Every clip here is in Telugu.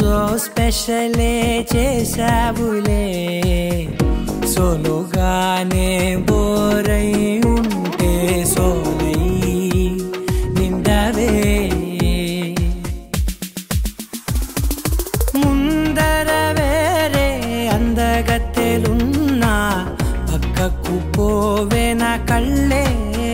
సో స్పెషలే చేసావులే సోలోగానే బోరై ఉంటే సోలై నిండవే ముందర వేరే అందగత్తెలున్నా పక్కకు పోవే నా కళ్ళే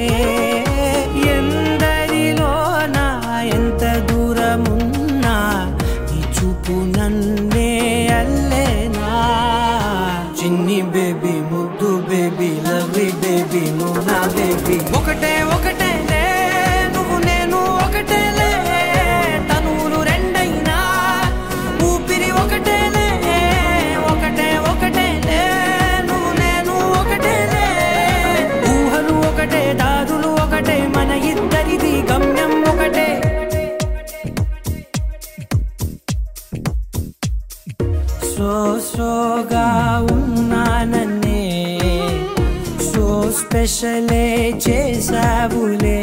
ఎందరిలోనా ఎంత దూరమున్నా నీ చూపు నన్నే అల్లేనా చిన్ని బేబీ ముద్దు బేబీ లవ్లీ బేబీ నువ్వు నా బేబీ ఒకటే ఒకటే లే నువ్వు నేను ఒకటేలే తనువులు రెండైనా ఊపిరి ఒకటేలే ఒకటే ఒకటేలే నువ్వు నేను ఒకటేలే ఊహలు ఒకటే దారులు ఒకటే మన ఇద్దరిది గమ్యం ఒకటే సో సోగా ఉన్నానన్నే సో స్పెషలే చేసావులే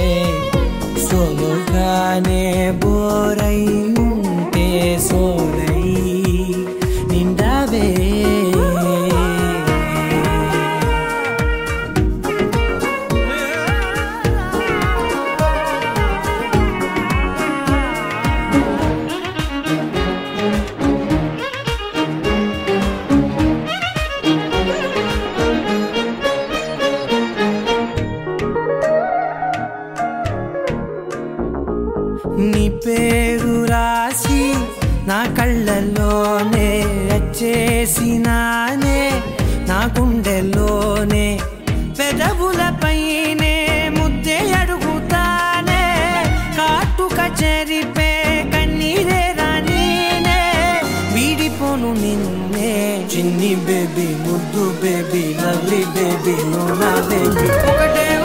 సోలోగానే బోరై ఉంటే సోలై నిండావే నీ పేరు రాసి నా కళ్ళల్లోనే వచ్చేసినానే నా గుండెల్లోనే పెదవులపైనే ముద్దే అడుగుతానే కాటుక చెరిపే కన్నీరే రానీనే వీడిపోను నిన్నే చిన్ని బేబీ ముద్దు బేబీ లవ్లీ బేబీ నువ్వు నా బేబీ ఒకటే